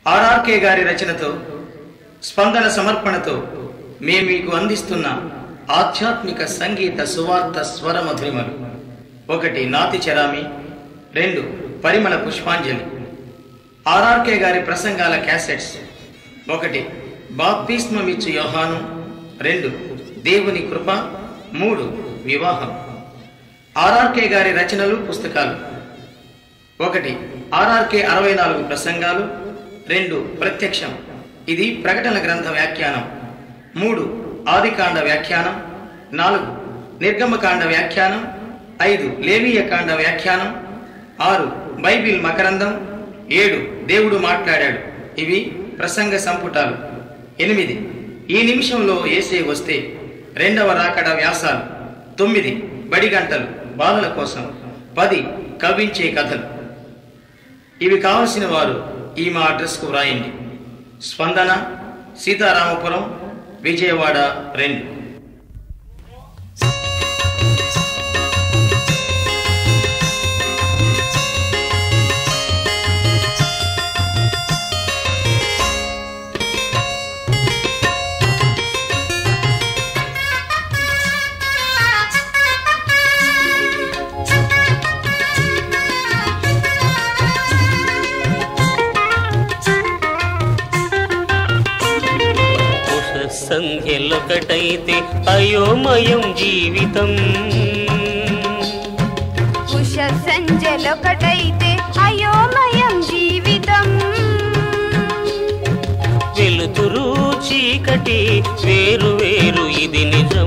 RRK గారి రచనతో స్పందన సమర్పణతో మేము మీకు అందిస్తున్న ఆధ్యాత్మిక సంగీత సువార్త స్వర మధురిమలు ఒకటి నాతి చరామి రెండు పరిమళ పుష్పాంజలి ఆర్ఆర్కే గారి ప్రసంగాల క్యాసెట్స్ ఒకటి బాప్తిస్మమిచ్చు యోహాను రెండు దేవుని కృప మూడు వివాహం ఆర్ఆర్కే గారి రచనలు పుస్తకాలు ఒకటి ఆర్ఆర్కే అరవై నాలుగు ప్రసంగాలు రెండు ప్రత్యక్షం ఇది ప్రకటన గ్రంథ వ్యాఖ్యానం మూడు ఆదికాండ వ్యాఖ్యానం నాలుగు నిర్గమకాండ వ్యాఖ్యానం ఐదు లేవీయ కాండ వ్యాఖ్యానం ఆరు బైబిల్ మకరందం ఏడు దేవుడు మాట్లాడాడు ఇవి ప్రసంగ సంపుటాలు ఎనిమిది ఈ నిమిషంలో ఏసే వస్తే రెండవ రాకడ వ్యాసాలు తొమ్మిది బడి గంటలు బాలల కోసం పది కవించే కథలు ఇవి కావలసిన వారు ఈ మా అడ్రస్కు వ్రాయండి స్పందన సీతారామపురం విజయవాడ రెండు ఉష సంఖ్యలొకటైతే అయోమయం జీవితం ఉష సంజలొకటైతే అయోమయం జీవితం వెలుతురు చీకటి వేరు వేరు ఇది నిజం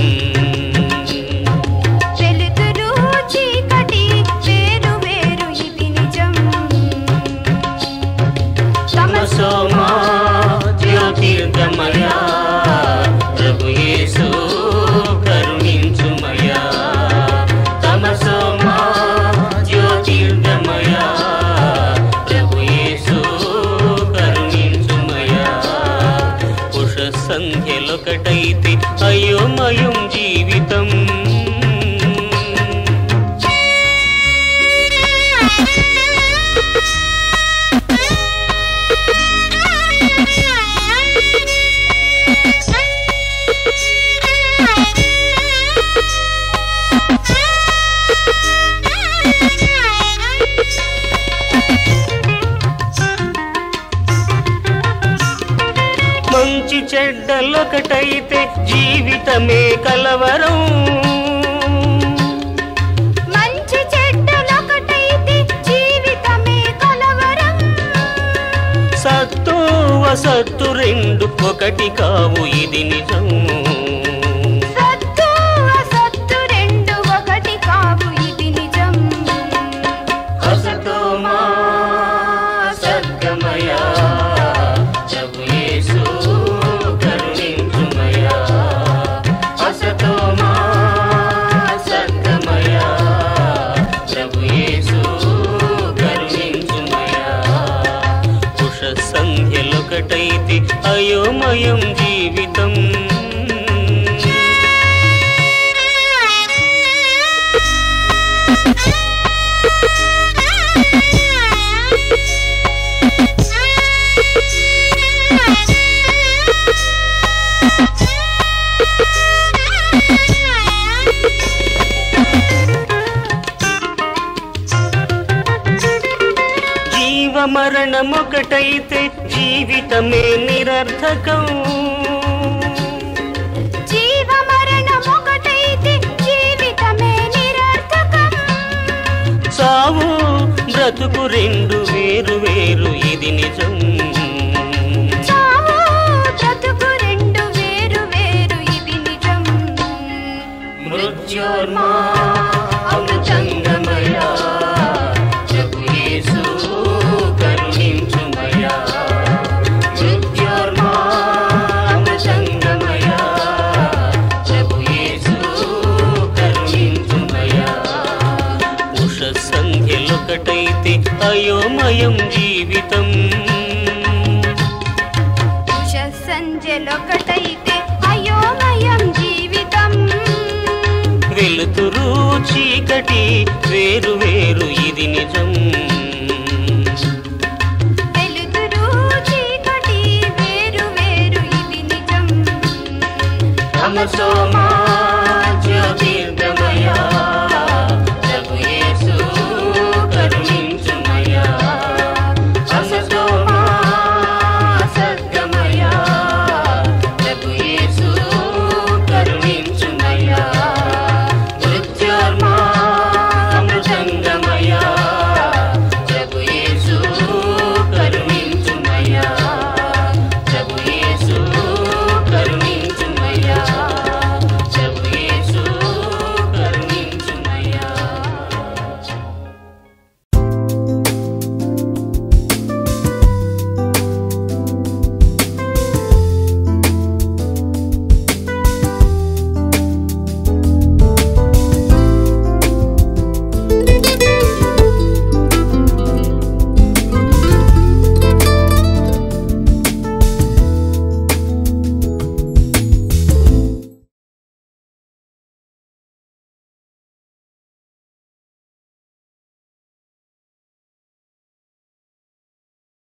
వెలుతురు చీకటి వేరు వేరు ఇది నిజం తమసోమా జ్యోతిర్గమయా ప్రభు యేసు కరుణించుమయా తమసోమా జ్యోతిర్గమయా ప్రభు యేసు కరుణించుమయా పురుష సంఖ్యలొకటైతే అయోమయం జీవితం మంచి చెడ్డలొకటైతే జీవితమే కలవరం మంచి చెడ్డలొకటైతే జీవితమే కలవరం సత్తు అసత్తు రెండు ఒకటి కావు ఇది నిజం సత్తు అసత్తు రెండు ఒకటి కావు ఇది నిజం అసతోమా సద్గమయా ప్రభు యేసు కరుణించుమయా అసతోమా సద్గమయా ప్రభు యేసు కరుణించుమయా పుష సంధ్యలొకటైతే అయోమయం జీవితం జీవ మరణమొకటైతే జీవితమే నిరర్థకం జీవ మరణమొకటైతే జీవితమే నిరర్థకం సావు బ్రతుకు రెండు వేరు వేరు ఇది నిజం చావు బ్రతుకు రెండు వేరు వేరు ఇది నిజం మృత్యోర్మా అమృతంగమయా ప్రభు యేసు కరుణించుమయా మృత్యోర్మా అమృతంగమయా ప్రభు యేసు కరుణించుమయా ఉష సంఖ్యలొకటైతే అయోమయం జీవితం ఉష సంజలొకటైతే అయోమయం జీవితం వెలుతురు చీకటి వేరు వేరు ఇది నిజం వెలుతురు సోమ